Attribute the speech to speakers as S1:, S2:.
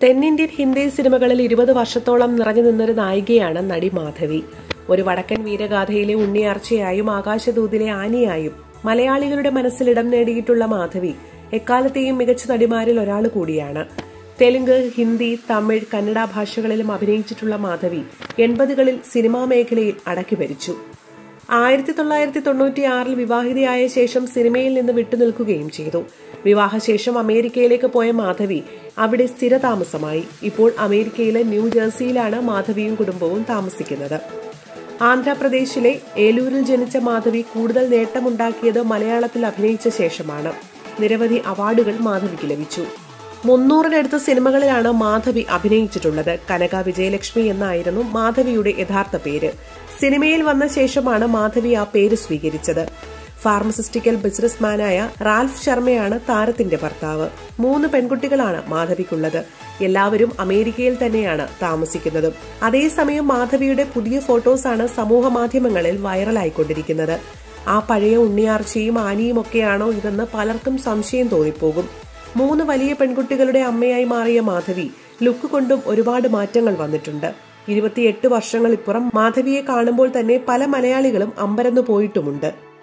S1: തെന്നിന്ത്യൻ ഹിന്ദി സിനിമകളിൽ ഇരുപത് വർഷത്തോളം നിറഞ്ഞു നിന്നൊരു നായികയാണ് നടി മാധവി ഒരു വടക്കൻ വീരഗാഥയിലെ ഉണ്ണിയാർച്ചയായും ആകാശദൂതിലെ ആനിയായും മലയാളികളുടെ മനസ്സിൽ ഇടം നേടിയിട്ടുള്ള മാധവി എക്കാലത്തെയും മികച്ച നടിമാരിൽ ഒരാൾ കൂടിയാണ് തെലുങ്ക് ഹിന്ദി തമിഴ് കന്നഡ ഭാഷകളിലും അഭിനയിച്ചിട്ടുള്ള മാധവി എൺപതുകളിൽ സിനിമാ മേഖലയിൽ അടക്കി ഭരിച്ചു ആയിരത്തി തൊള്ളായിരത്തി തൊണ്ണൂറ്റിയാറിൽ വിവാഹിതയായ ശേഷം സിനിമയിൽ നിന്ന് വിട്ടുനിൽക്കുകയും ചെയ്തു വിവാഹശേഷം അമേരിക്കയിലേക്ക് പോയ മാധവി അവിടെ സ്ഥിരതാമസമായി ഇപ്പോൾ അമേരിക്കയിലെ ന്യൂജേഴ്സിയിലാണ് മാധവിയും കുടുംബവും താമസിക്കുന്നത് ആന്ധ്രാപ്രദേശിലെ ഏലൂരിൽ ജനിച്ച മാധവി കൂടുതൽ നേട്ടമുണ്ടാക്കിയത് മലയാളത്തിൽ അഭിനയിച്ച ശേഷമാണ് നിരവധി അവാർഡുകൾ മാധവിക്ക് ലഭിച്ചു മുന്നൂറിനടുത്ത് സിനിമകളിലാണ് മാധവി അഭിനയിച്ചിട്ടുള്ളത് കനക വിജയലക്ഷ്മി എന്നായിരുന്നു മാധവിയുടെ യഥാർത്ഥ പേര് സിനിമയിൽ വന്ന ശേഷമാണ് മാധവി ആ പേര് സ്വീകരിച്ചത് ഫാർമസിസ്റ്റിക്കൽ ബിസിനസ്മാനായ റാൽഫ് ശർമ്മയാണ് താരത്തിന്റെ ഭർത്താവ് മൂന്ന് പെൺകുട്ടികളാണ് മാധവിക്കുള്ളത് എല്ലാവരും അമേരിക്കയിൽ തന്നെയാണ് താമസിക്കുന്നത് അതേസമയം മാധവിയുടെ പുതിയ ഫോട്ടോസാണ് സമൂഹ മാധ്യമങ്ങളിൽ വൈറലായിക്കൊണ്ടിരിക്കുന്നത് ആ പഴയ ഉണ്ണിയാർച്ചയും ആനിയും ഒക്കെയാണോ ഇതെന്ന് പലർക്കും സംശയം തോന്നിപ്പോകും മൂന്ന് വലിയ പെൺകുട്ടികളുടെ അമ്മയായി മാറിയ മാധവി ലുക്ക് കൊണ്ടും ഒരുപാട് മാറ്റങ്ങൾ വന്നിട്ടുണ്ട് ഇരുപത്തിയെട്ട് വർഷങ്ങളിപ്പുറം മാധവിയെ കാണുമ്പോൾ തന്നെ പല മലയാളികളും അമ്പരന്നു പോയിട്ടുമുണ്ട്